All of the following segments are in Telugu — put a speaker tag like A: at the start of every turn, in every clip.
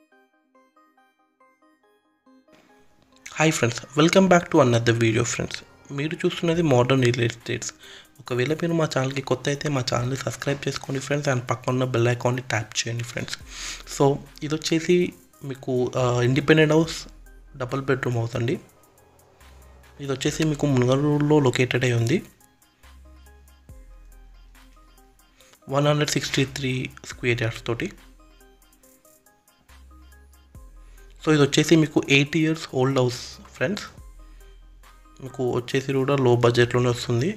A: hi friends welcome back to another video friends మీరు చూస్తున్నది మోడర్న్ రియల్ ఎస్టేట్స్ ఒకవేళ మీరు మా ఛానల్కి కొత్త అయితే మా ఛానల్ని సబ్స్క్రైబ్ చేసుకోండి ఫ్రెండ్స్ అండ్ పక్కన ఉన్న బెల్ ఐకాన్ని ట్యాప్ చేయండి ఫ్రెండ్స్ సో ఇది వచ్చేసి మీకు independent house double bedroom house అండి ఇది వచ్చేసి మీకు మునగరూరులో లొకేటెడ్ అయి ఉంది one hundred sixty three square yards తోటి సో ఇది వచ్చేసి మీకు eight years old house friends మీకు వచ్చేసి కూడా లో బడ్జెట్లోనే వస్తుంది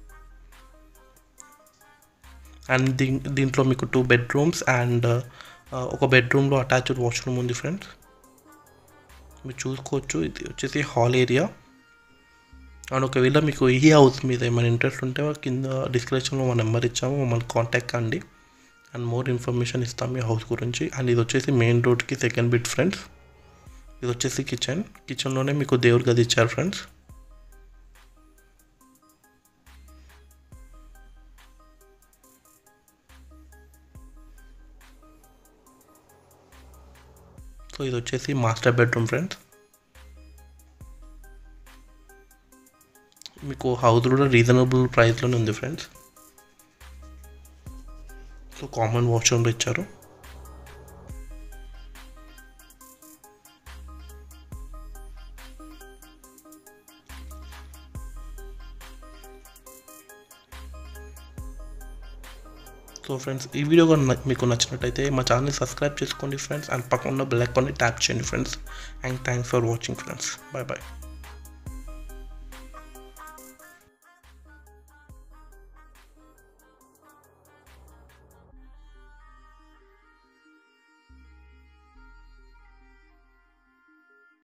A: అండ్ దీ దీంట్లో మీకు టూ బెడ్రూమ్స్ అండ్ ఒక బెడ్రూమ్లో అటాచ్డ్ వాష్రూమ్ ఉంది ఫ్రెండ్స్ మీరు చూసుకోవచ్చు ఇది వచ్చేసి హాల్ ఏరియా అండ్ ఒకవేళ మీకు ఈ హౌస్ మీద ఏమైనా ఇంట్రెస్ట్ ఉంటే కింద డిస్క్రిప్షన్లో మా నెంబర్ ఇచ్చాము మమ్మల్ని కాంటాక్ట్ కండి అండ్ మోర్ ఇన్ఫర్మేషన్ ఇస్తాం ఈ హౌస్ గురించి అండ్ ఇది వచ్చేసి మెయిన్ రోడ్కి సెకండ్ బిట్ ఫ్రెండ్స్ ఇది వచ్చేసి కిచెన్ కిచెన్లోనే మీకు దేవుడి గది ఇచ్చారు ఫ్రెండ్స్ సో ఇది వచ్చేసి మాస్టర్ బెడ్రూమ్ ఫ్రెండ్స్ మీకు హౌస్ కూడా రీజనబుల్ ప్రైస్లోనే ఉంది ఫ్రెండ్స్ సో కామన్ వాష్రూమ్లో ఇచ్చారు సో ఫ్రెండ్స్ ఈ వీడియో కానీ మీకు నచ్చినట్టయితే మా ఛానల్ని సబ్స్క్రైబ్ చేసుకోండి ఫ్రెండ్స్ అండ్ పక్కన ఉన్న బెల్ ఐకాన్ని ట్యాప్ చేయండి friends and thanks for watching friends bye bye